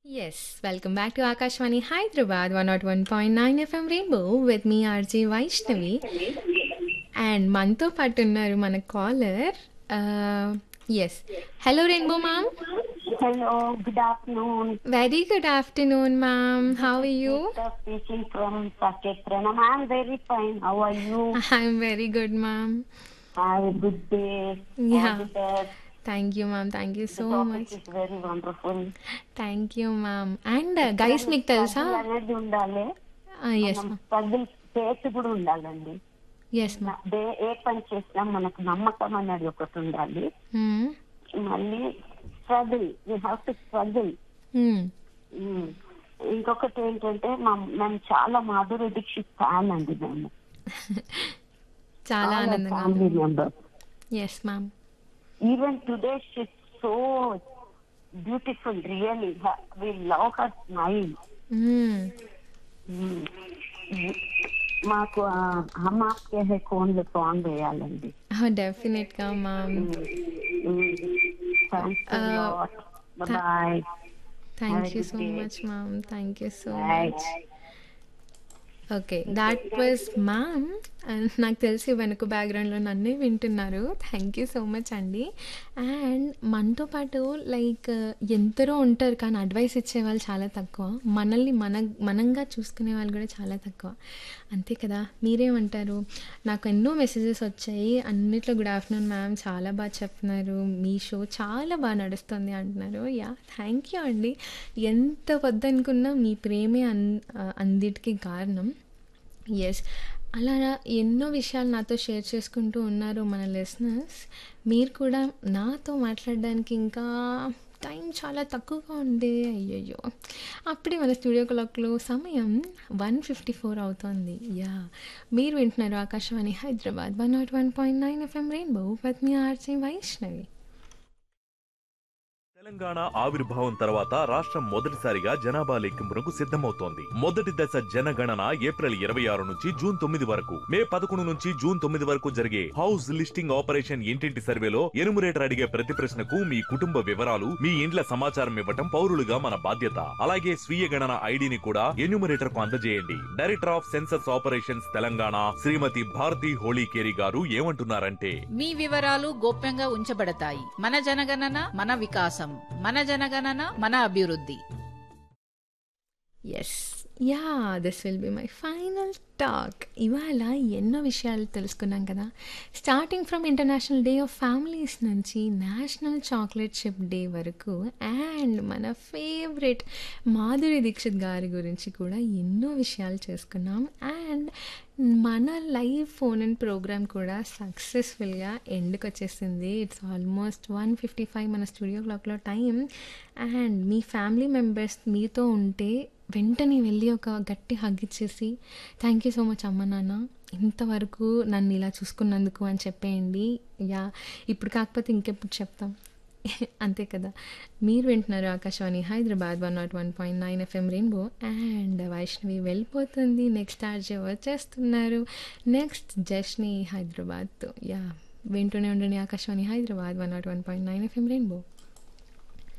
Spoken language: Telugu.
Yes, welcome back to Akashwani Hyderabad 101.9 FM Rainbow with me RJ Vaishnavi and మనతో పాటు ఉన్నారు మన caller yes hello rainbow ma'am Hello, good afternoon. Very good afternoon ma'am how are you Sir speaking from Saketranam. I'm very fine. How are you? I'm very good ma'am Have a good day. Yeah. All the best. Thank you ma'am thank you The so topic much is very wonderful. Thank you ma'am and guys మీకు తెలుసా Struggle అనేది ఉండాలి ఎస్ మనం స్ట్రగుల్ చేసి కూడా ఉండాలండి ఎస్ మ్యామ్ దే ఏ పని చేసినా మనకు నమ్మకం అనేది ఒకటి ఉండాలి మళ్ళీ struggle you have to struggle ఇంకొకటి ఏంటంటే మా- మేము చాలా మాధురి దీక్షిత్ ఫ్యాన్ అండి మేము చాలా ఆనందంగా family members yes ma'am Even today, she's so beautiful, really. Her- We love her smile. Mm. మాకు ఆ హమ్ ఆప్కే హై కోన్ లో సాంగ్ వేయాలండి డెఫినెట్గా ma'am thanks Uh, bye thank Have a you good so day. Much ma'am thank you so Bye. Much okay that was ma'am and నాకు తెలిసి వెనుక బ్యాక్గ్రౌండ్లో నన్నే వింటున్నారు థ్యాంక్ యూ సో మచ్ అండి అండ్ మనతో పాటు లైక్ ఎందరో ఉంటారు కానీ అడ్వైస్ ఇచ్చే వాళ్ళు చాలా తక్కువ మనల్ని మన మనంగా చూసుకునే వాళ్ళు కూడా చాలా తక్కువ అంతే కదా మీరేమంటారు నాకు ఎన్నో మెసేజెస్ వచ్చాయి అన్నిట్లో గుడ్ ఆఫ్టర్నూన్ మ్యామ్ చాలా బాగా చెప్తున్నారు మీ షో చాలా బాగా నడుస్తుంది అంటున్నారు యా థ్యాంక్ యూ అండి ఎంత వద్దనుకున్నా మీ ప్రేమే అన్ అందిటికి కారణం ఎస్ అలా ఎన్నో విషయాలు నాతో షేర్ చేసుకుంటూ ఉన్నారు మన లిసనర్స్ మీరు కూడా నాతో మాట్లాడడానికి ఇంకా టైం చాలా తక్కువగా ఉంది అయ్యయ్యో అప్పుడే మన స్టూడియో క్లాక్లో సమయం వన్ ఫిఫ్టీ ఫోర్ అవుతుంది యా మీరు వింటున్నారు Akashvani Hyderabad one nought one point nine FM rainbow with me RJ Vaishnavi Telangana ఆవిర్భావం తర్వాత రాష్ట్రం మొదటిసారిగా జనాభా లెక్కింపునకు సిద్ధమవుతోంది మొదటి దశ జనగణన ఏప్రిల్ ఇరవై ఆరు నుంచి జూన్ తొమ్మిది వరకు మే పదకొండు నుంచి జూన్ తొమ్మిది వరకు జరిగే హౌస్ లిస్టింగ్ ఆపరేషన్ ఇంటింటి సర్వేలో ఎనుమరేటర్ అడిగే ప్రతి ప్రశ్నకు మీ కుటుంబ వివరాలు మీ ఇండ్ల సమాచారం ఇవ్వటం పౌరులుగా మన బాధ్యత అలాగే స్వీయ గణన ఐడిని కూడా ఎన్యూమరేటర్ కు అందజేయండి director of census operations Telangana Shrimati Bharati Holikeri garu ఏమంటున్నారంటే మీ వివరాలు గోప్యంగా ఉంచబడతాయి మన జనగణన మన వికాసం మన జనగణన మన అభివృద్ధి yes yeah this will be my final talk ఇవాళ ఎన్నో విషయాలు తెలుసుకున్నాం కదా starting from international day of families నుంచి నేషనల్ చాక్లెట్ షిప్ డే వరకు అండ్ మన ఫేవరెట్ మాధురి దీక్షిత్ గారి గురించి కూడా ఎన్నో విషయాలు చేసుకున్నాం అండ్ మన లైవ్ ఫోన్ అండ్ ప్రోగ్రామ్ కూడా సక్సెస్ఫుల్గా ఎండ్కి వచ్చేసింది it's almost one fifty five మన స్టూడియో క్లాక్లో టైం అండ్ మీ ఫ్యామిలీ మెంబర్స్ మీతో ఉంటే వెంటనే వెళ్ళి ఒక గట్టి హగ్ ఇచ్చేసి థ్యాంక్ యూ సో మచ్ అమ్మ నాన్న ఇంతవరకు నన్ను ఇలా చూసుకున్నందుకు అని చెప్పేయండి యా ఇప్పుడు కాకపోతే ఇంకెప్పుడు చెప్తాం అంతే కదా మీరు వింటున్నారు Akashvani Hyderabad one nought one point nine FM rainbow and Vaishnavi వెళ్ళిపోతుంది నెక్స్ట్ ఆర్జే వచ్చేస్తున్నారు నెక్స్ట్ జస్ని హైదరాబాద్తో యా వింటూనే ఉండండి Akashvani Hyderabad one nought one point nine FM rainbow